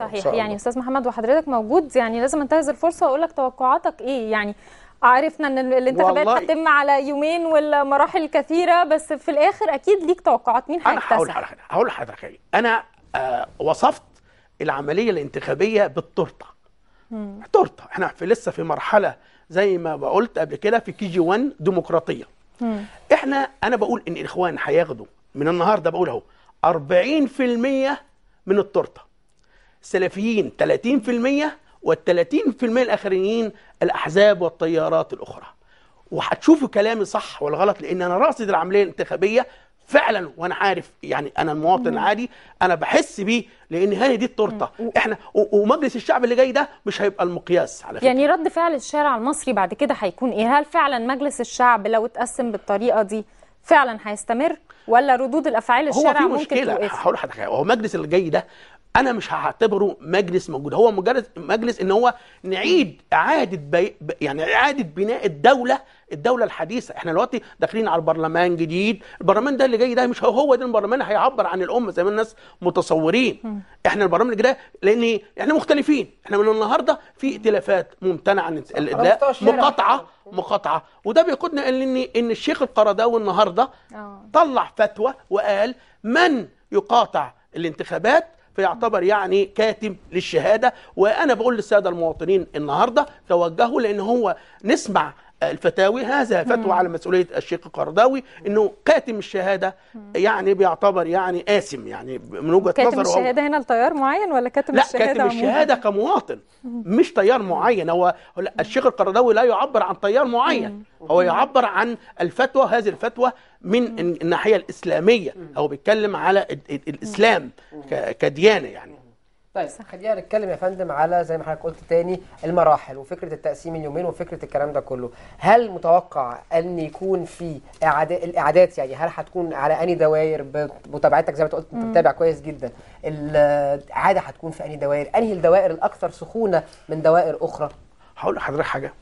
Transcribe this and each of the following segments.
صحيح شاء يعني الله. استاذ محمد وحضرتك موجود يعني لازم انتهز الفرصه واقول لك توقعاتك ايه يعني عرفنا ان ال- الانتخابات والله- هتتم على يومين والمراحل كثيره بس في الاخر اكيد ليك توقعات مين انا هقول هيكتسح لحضرتك هقول لحضرتك حاجه انا آه وصفت العمليه الانتخابيه بالتورته تورته احنا في لسه في مرحله زي ما قلت قبل كده في كي جي 1 ديمقراطيه احنا انا بقول ان الاخوان هياخدوا من النهارده بقول اهو 40% من التورته السلفيين 30% وال30% الاخرين الاحزاب والتيارات الاخرى وهتشوفوا كلامي صح ولا غلط لان انا راصد العمليه الانتخابيه فعلا وانا عارف يعني انا المواطن العادي انا بحس بيه لان هي دي التورته احنا و- ومجلس الشعب اللي جاي ده مش هيبقى المقياس على فكره يعني رد فعل الشارع المصري بعد كده هيكون ايه هل فعلا مجلس الشعب لو اتقسم بالطريقه دي فعلا هيستمر ولا ردود الافعال هو الشارع في ممكن مشكله توقف هقول لحضرتك حاجة، هو مجلس اللي جاي ده انا مش هعتبره مجلس موجود هو مجرد مجلس ان هو نعيد اعاده بي ب- يعني اعاده بناء الدوله الدوله الحديثه احنا دلوقتي داخلين على برلمان جديد البرلمان ده اللي جاي ده مش هو- هو ده البرلمان اللي هيعبر عن الامه زي ما الناس متصورين احنا البرلمان اللي جاي ده لان احنا مختلفين احنا من النهارده في ائتلافات ممتنعه عن مستوى الادلاء الشارع. مقاطعه مقاطعه وده بيقودنا الى ان ان الشيخ القرضاوي النهارده آه. طلع فتوى وقال من يقاطع الانتخابات فيعتبر يعني كاتم للشهاده وانا بقول للساده المواطنين النهارده توجهوا لان هو نسمع الفتاوي هذا فتوى على مسؤوليه الشيخ القرضاوي انه كاتم الشهاده يعني بيعتبر يعني آثم يعني من وجهه كاتم نظره هو الشهاده هنا لتيار معين ولا كاتم لا الشهاده كاتب عموماً؟ الشهاده كمواطن مش تيار معين هو هو لا، الشيخ القرضاوي لا يعبر عن تيار معين هو يعبر عن الفتوى هذه الفتوى من الناحيه الاسلاميه هو بيتكلم على ال- ال- الاسلام ك- كديانه يعني طيب خلينا نتكلم يا فندم على زي ما حضرتك قلت تاني المراحل وفكره التقسيم اليومين وفكره الكلام ده كله هل متوقع ان يكون في إعادة الاعادات يعني هل هتكون على اني دوائر بمتابعتك زي ما انت قلت انت متابع كويس جدا الاعاده هتكون في اني دوائر انهي الدوائر الاكثر سخونه من دوائر اخرى هقول لحضرتك حاجه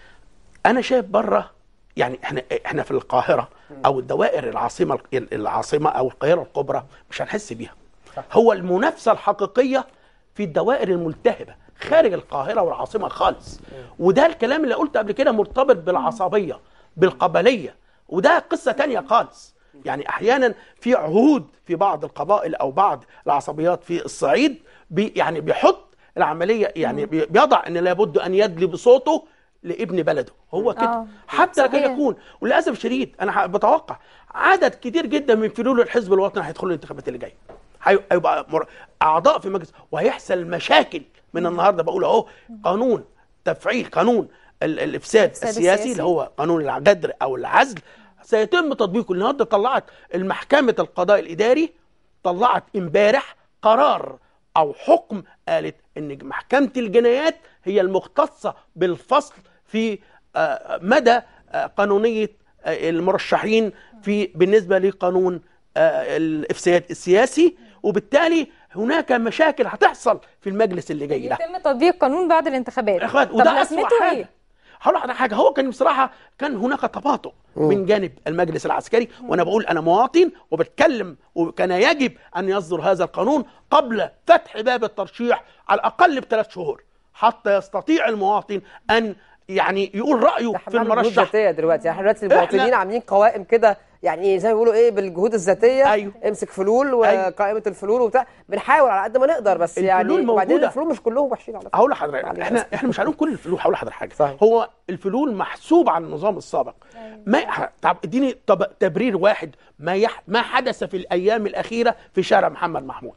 انا شايف بره يعني احنا احنا في القاهره او الدوائر العاصمه العاصمه او القاهره الكبرى مش هنحس بيها هو المنافسه الحقيقيه في الدوائر الملتهبه خارج القاهره والعاصمه خالص وده الكلام اللي قلته قبل كده مرتبط بالعصبيه بالقبليه وده قصه تانية خالص يعني احيانا في عهود في بعض القبائل او بعض العصبيات في الصعيد بي يعني بيحط العمليه يعني بي- بيضع ان لابد ان يدلي بصوته لابن بلده هو كده آه. حتى لو كان صحيح. يكون وللاسف الشديد انا ح- بتوقع عدد كتير جدا من فلول الحزب الوطني هيدخلوا الانتخابات اللي جايه هي- هيبقى مر... اعضاء في مجلس وهيحصل مشاكل من النهارده بقول اهو قانون تفعيل قانون ال- الافساد الإفساد السياسي السياسي. اللي هو قانون الغدر او العزل سيتم تطبيقه النهارده طلعت المحكمه القضاء الاداري طلعت امبارح قرار او حكم قالت ان محكمه الجنايات هي المختصه بالفصل في آه، مدى آه، قانونيه آه، المرشحين في بالنسبه لقانون آه، الافساد السياسي وبالتالي هناك مشاكل هتحصل في المجلس اللي جاي ده يتم تطبيق قانون بعد الانتخابات يا اخوات طب وده اسوء لازمته حاجه ايه هقول على حاجه هو كان بصراحه كان هناك تباطؤ من جانب المجلس العسكري وانا بقول انا مواطن وبتكلم وكان يجب ان يصدر هذا القانون قبل فتح باب الترشيح على الاقل بثلاث شهور حتى يستطيع المواطن ان يعني يقول رايه ده في احنا بنعمل جهود المرشح ذاتيه دلوقتي يعني احنا دلوقتي المواطنين إحنا- عاملين قوائم كده يعني زي ما بيقولوا ايه بالجهود الذاتيه أيوه. امسك فلول أيوه. وقائمه الفلول وبتاع بنحاول على قد ما نقدر بس يعني الفلول وبعدين موجودة. الفلول مش كلهم وحشين على فكره هقول لحضرتك معلش. احنا احنا مش هنقول كل الفلول هقول لحضرتك حاجه صحيح. هو الفلول محسوب على النظام السابق ما ح- طب اديني طب تبرير واحد ما يح ما حدث في الايام الاخيره في شارع محمد محمود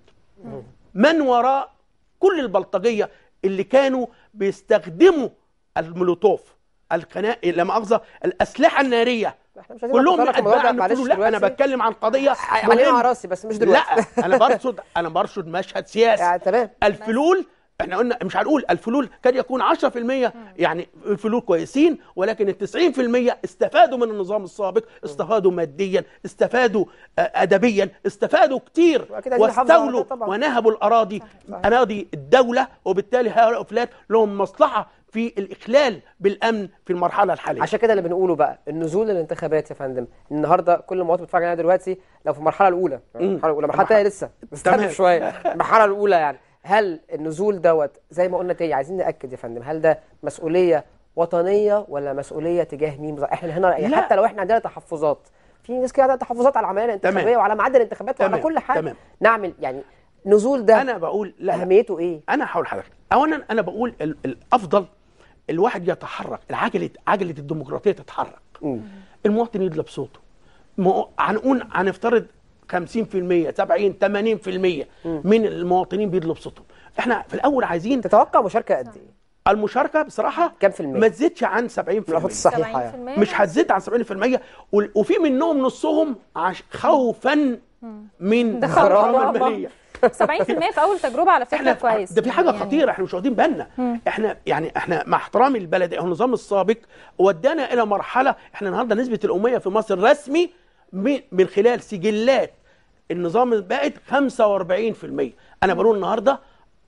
من وراء كل البلطجيه اللي كانوا بيستخدموا المولوتوف القناء لا مؤاخذه الاسلحه الناريه احنا مش عايزين كلهم من نتطرق الموضوع اتباع ده، معلش الفلول لا انا دلوقتي. بتكلم عن قضيه علينا مهمة. على راسي بس مش دلوقتي لا انا برصد انا برصد مشهد سياسي يعني تمام الفلول احنا قلنا مش هنقول الفلول كاد يكون 10% يعني الفلول كويسين ولكن ال 90% استفادوا من النظام السابق استفادوا ماديا استفادوا آه، ادبيا استفادوا كتير وأكيد عايزين يحافظوا على واستولوا ده طبعاً. ونهبوا الاراضي اراضي الدوله وبالتالي هؤلاء الفلات لهم مصلحه في الاخلال بالامن في المرحله الحاليه عشان كده اللي بنقوله بقى النزول للانتخابات يا فندم النهارده كل مواطن بيتفرج علينا دلوقتي لو في المرحله الاولى المرحله الاولى المرحله الثانيه لسه تمام. استنى شويه المرحله الاولى يعني هل النزول دوت زي ما قلنا تاني عايزين ناكد يا فندم هل ده مسؤوليه وطنيه ولا مسؤوليه تجاه مين بالظبط؟ احنا هنا يعني لا. حتى لو احنا عندنا تحفظات في ناس كده عندها تحفظات على العمليه الانتخابيه تمام. وعلى ميعاد الانتخابات وعلى تمام. كل حاجه تمام. نعمل يعني نزول ده انا بقول لا, لا. اهميته ايه؟ انا هقول لحضرتك اولا انا بقول ال- الافضل الواحد يتحرك العجله عجله الديمقراطيه تتحرك مم. المواطن يدلب صوته ما- هنقول هنفترض 50% 70 80% من المواطنين بيدلب صوتهم احنا في الاول عايزين تتوقع مشاركه قد ايه؟ المشاركه بصراحه كام في المية؟ ما تزيدش عن 70% من الأصوات الصحيحه يعني 70% مش هتزيد عن 70% وال- وفي منهم نصهم عش خوفا من ده الغرامه خوف. الماليه 70% في اول تجربه على فكره احنا كويس ده في حاجه يعني خطيره احنا مش واخدين بالنا احنا يعني احنا مع احترامي للبلد او النظام السابق ودانا الى مرحله احنا النهارده نسبه الاميه في مصر رسمي من من خلال سجلات النظام بقت 45% انا بقول النهارده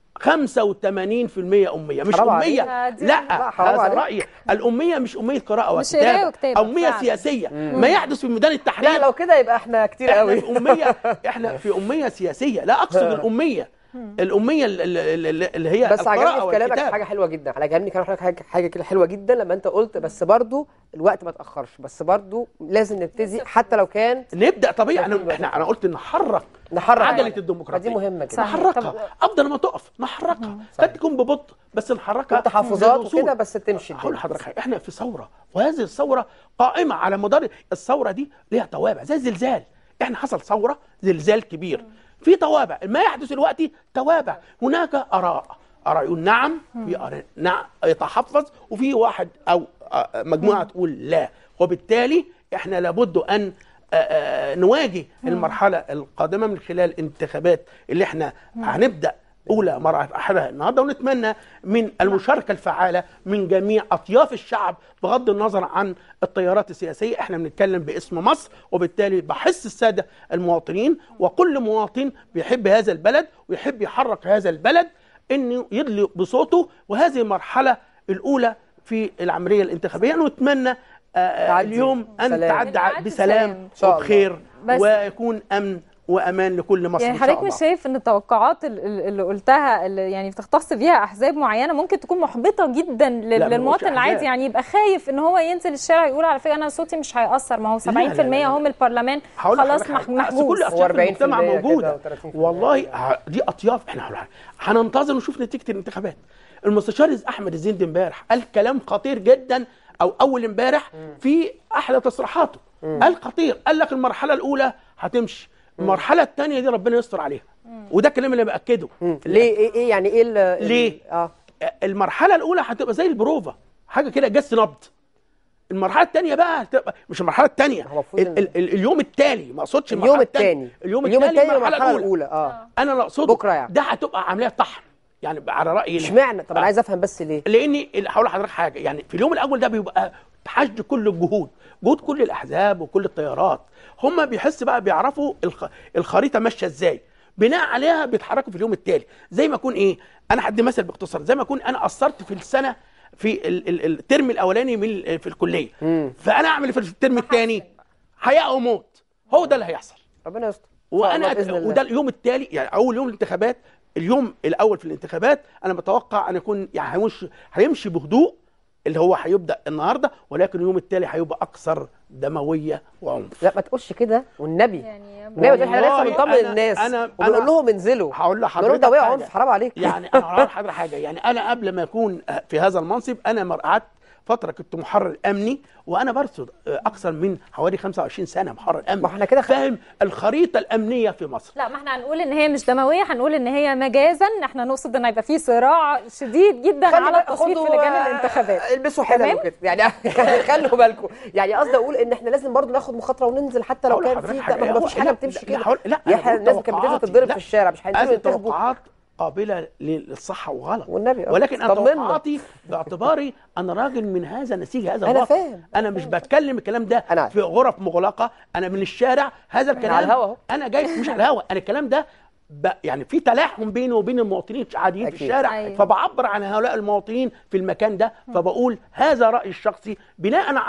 85% اميه مش حرام عليك. اميه دي- لا لا، حرام هذا عليك. رايي الاميه مش اميه قراءه مش قراية وكتابه وكتابة، اميه فعلا. سياسيه ما يحدث في ميدان لا التحرير لو كده يبقى احنا كتير احنا قوي في اميه احنا في اميه سياسيه لا اقصد الاميه الاميه اللي, اللي, اللي هي بس القراءة عجبني في كلامك والكتابة. حاجه حلوه جدا عجبني كلامك حاجه حاجه كده حلوه جدا لما انت قلت بس برضو الوقت ما تاخرش بس برضو لازم نبتدي حتى لو كان نبدا طبيعي لكن انا احنا انا قلت نحرك نحرك عجله عليها. الديمقراطيه دي مهمه جدا صحيح. نحركها طب- افضل ما تقف نحركها قد تكون ببطء بس نحركها تحفظات للوصول. وكده بس تمشي هقول الدنيا. لحضرتك حاجة، احنا في ثوره وهذه الثوره قائمه على مدار الثوره دي ليها توابع زي الزلزال احنا حصل ثوره زلزال كبير في توابع ما يحدث دلوقتي توابع هناك اراء اراء يقول نعم في اراء نعم يتحفظ وفي واحد او آه، مجموعه تقول لا وبالتالي احنا لابد ان آه، آه، نواجه المرحله القادمه من خلال الانتخابات اللي احنا هنبدا اولى مراحلها النهارده ونتمنى من المشاركه الفعاله من جميع اطياف الشعب بغض النظر عن التيارات السياسيه احنا بنتكلم باسم مصر وبالتالي بحث الساده المواطنين وكل مواطن بيحب هذا البلد ويحب يحرك هذا البلد انه يدلي بصوته وهذه المرحله الاولى في العمليه الانتخابيه نتمنى آه، تعدي اليوم ان بسلام. تعدي تعدي بسلام بسلام. إن شاء الله. وبخير بس- ويكون امن وامان لكل مصر يعني ان شاء حضرتك الله مش شايف ان التوقعات ال- ال- اللي قلتها اللي يعني بتختص بيها احزاب معينه ممكن تكون محبطه جدا لل- لا، ما قلتش للمواطن العادي أحزاب. يعني يبقى خايف ان هو ينزل الشارع يقول على فكره انا صوتي مش هيأثر ما هو 70% لا، لا. اهو من البرلمان هقول خلاص لحضرتك مح- حاجة. أصل محجوز كل اطياف 40% المجتمع كده موجوده و30% والله ه- دي اطياف احنا هقول حاجة. هننتظر ونشوف نتيجه الانتخابات المستشار احمد الزند امبارح قال كلام خطير جدا او اول امبارح في احدى تصريحاته قال خطير قال لك المرحله الاولى هتمشي المرحله الثانيه دي ربنا يستر عليها وده الكلام اللي باكده مم. ليه ايه ايه يعني ايه ال- ال- ليه؟ اه المرحله الاولى هتبقى زي البروفا حاجه كده جس نبض المرحله الثانيه بقى هتبقى مش المرحله الثانيه هو المفروض ال- ال- ال- اليوم التالي ما اقصدش اليوم المرحلة الثاني اليوم اليوم التالي الثاني المرحله المرحله الاولى الاولى اه انا اللي اقصده بكرة يعني. ده هتبقى عمليه طحن يعني على رايي اشمعنى طب انا عايز افهم بس ليه لاني ال- هقول لحضرتك حاجه يعني في اليوم الاول ده بيبقى تحشد كل الجهود جهود كل الاحزاب وكل التيارات هم بيحس بقى بيعرفوا الخ... الخريطه ماشيه ازاي بناء عليها بيتحركوا في اليوم التالي زي ما اكون ايه انا هدي مثل باختصار زي ما اكون انا قصرت في السنه في ال... ال... الترم الاولاني من ال- في الكليه فانا اعمل إيه في الترم الثاني حياه او موت هو ده اللي هيحصل ربنا يستر وانا إن شاء الله أت... بإذن الله. وده اليوم التالي يعني اول يوم الانتخابات اليوم الاول في الانتخابات انا متوقع ان يكون يعني هيمشي هيمشي بهدوء اللي هو هيبدا النهارده ولكن اليوم التالي هيبقى اكثر دمويه وعنف لا ما تقولش كده والنبي يعني النبي بتقول احنا لسه والله بنطمن أنا- الناس أنا- وبنقول أنا- لهم انزلوا هقول بنقول لحضرتك ده وقع حاجة. عنف حرام عليك يعني انا هقول لحضرتك حاجه يعني انا قبل ما اكون في هذا المنصب انا مر- قعدت فتره كنت محرر امني وانا برصد اكثر من حوالي 25 سنه محرر امني ما احنا كده خ- فاهم الخريطه الامنيه في مصر لا ما احنا هنقول ان هي مش دمويه هنقول ان هي مجازا احنا نقصد ان هيبقى في صراع شديد جدا خلي على بالك- التصويت في خدوا، لجان آه، الانتخابات البسوا حلل تمام؟ وكده يعني خلوا بالكم يعني قصدي اقول ان احنا لازم برضو ناخد مخاطره وننزل حتى لو هقول كان لحضرتك في حاجة. ما فيش لا، حاجه لا، بتمشي لا، كده هقول- لا، يا أنا احنا بقول الناس كانت بتنزل توقعاتي. تتضرب لا. في الشارع مش هينزلوا هذه ينتخبوا التوقعات قابله للصحه وغلط والنبي آه. ولكن انا طمنا. توقعاتي باعتباري انا راجل من هذا نسيج هذا أنا الوطن. فاهم. انا مش بتكلم الكلام ده أنا عارف. في غرف مغلقه انا من الشارع هذا الكلام على الهوا أهو. انا جاي مش على الهوا انا الكلام ده ب... يعني في تلاحم بيني وبين المواطنين العاديين في أكيد. الشارع أيوة. فبعبر عن هؤلاء المواطنين في المكان ده فبقول هذا رايي الشخصي بناء على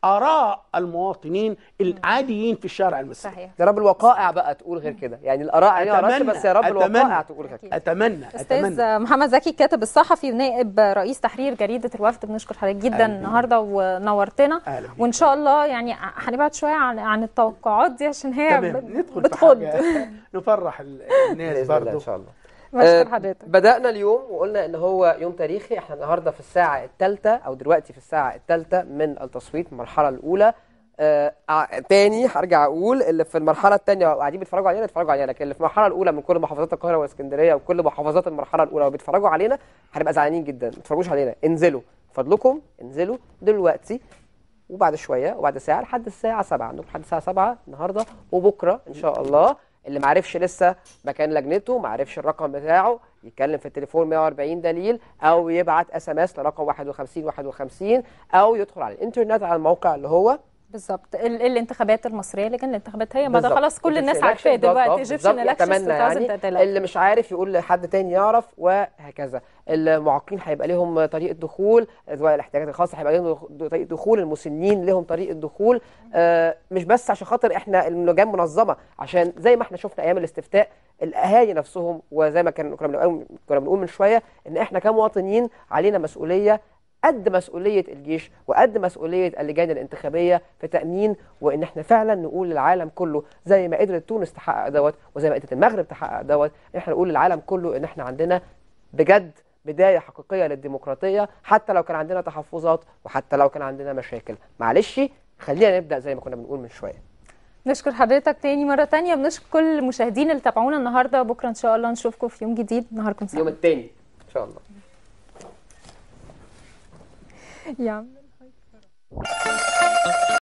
اراء المواطنين العاديين في الشارع المصري صحيح يا رب الوقائع بقى تقول غير كده يعني الاراء يعني ما اعرفش بس يا رب أتمنى. الوقائع تقول غير كده اتمنى اتمنى استاذ محمد زكي الكاتب الصحفي ونائب رئيس تحرير جريده الوفد بنشكر حضرتك جدا أهلا بيك. النهارده ونورتنا أهلا بيك. وان شاء الله يعني هنبعد شويه عن عن التوقعات دي عشان هي تمام ب- ندخل في بتخض حاجه نفرح ال- الناس باذن الله ان برضه شاء الله بشكر آه، حضرتك بدأنا اليوم وقلنا ان هو يوم تاريخي احنا النهارده في الساعة الثالثة او دلوقتي في الساعة الثالثة من التصويت المرحلة الأولى آه ع- تاني هرجع اقول اللي في المرحلة الثانية قاعدين بيتفرجوا علينا يتفرجوا علينا لكن اللي في المرحلة الأولى من كل محافظات القاهرة والاسكندرية وكل محافظات المرحلة الأولى وبيتفرجوا علينا هنبقى زعلانين جدا ما تتفرجوش علينا انزلوا فضلكم انزلوا دلوقتي وبعد شويه وبعد ساعه لحد الساعه 7 عندكم لحد الساعه 7 النهارده وبكره ان شاء الله اللي ما عرفش لسه مكان لجنته ما عرفش الرقم بتاعه يتكلم في التليفون 140 دليل او يبعت اس ام اس لرقم 51 51 او يدخل على الانترنت على الموقع اللي هو بالظبط ال- الانتخابات المصريه لجان الانتخابات هي ما ده بالظبط. خلاص كل الناس Election عارفاه dot دلوقتي gov ايجيبشن بالظبط. الكشنز يتمنى يعني 2003 اللي مش عارف يقول لحد تاني يعرف وهكذا المعاقين هيبقى لهم طريقه دخول ذوي الاحتياجات الخاصه هيبقى لهم دخ- طريقه دخول المسنين لهم طريقه دخول آه مش بس عشان خاطر احنا اللجان منظمه عشان زي ما احنا شفنا ايام الاستفتاء الاهالي نفسهم وزي ما كان كنا بنقول كنا بنقول من شويه ان احنا كمواطنين علينا مسؤوليه قد مسؤوليه الجيش وقد مسؤوليه اللجان الانتخابيه في تامين وان احنا فعلا نقول للعالم كله زي ما قدرت تونس تحقق دوت وزي ما قدرت المغرب تحقق دوت ان احنا نقول للعالم كله ان احنا عندنا بجد بدايه حقيقيه للديمقراطيه حتى لو كان عندنا تحفظات وحتى لو كان عندنا مشاكل معلش خلينا نبدا زي ما كنا بنقول من شويه نشكر حضرتك تاني مره تانية بنشكر كل المشاهدين اللي تابعونا النهارده بكره ان شاء الله نشوفكم في يوم جديد نهاركم اليوم سعيد الثاني ان شاء الله يا عم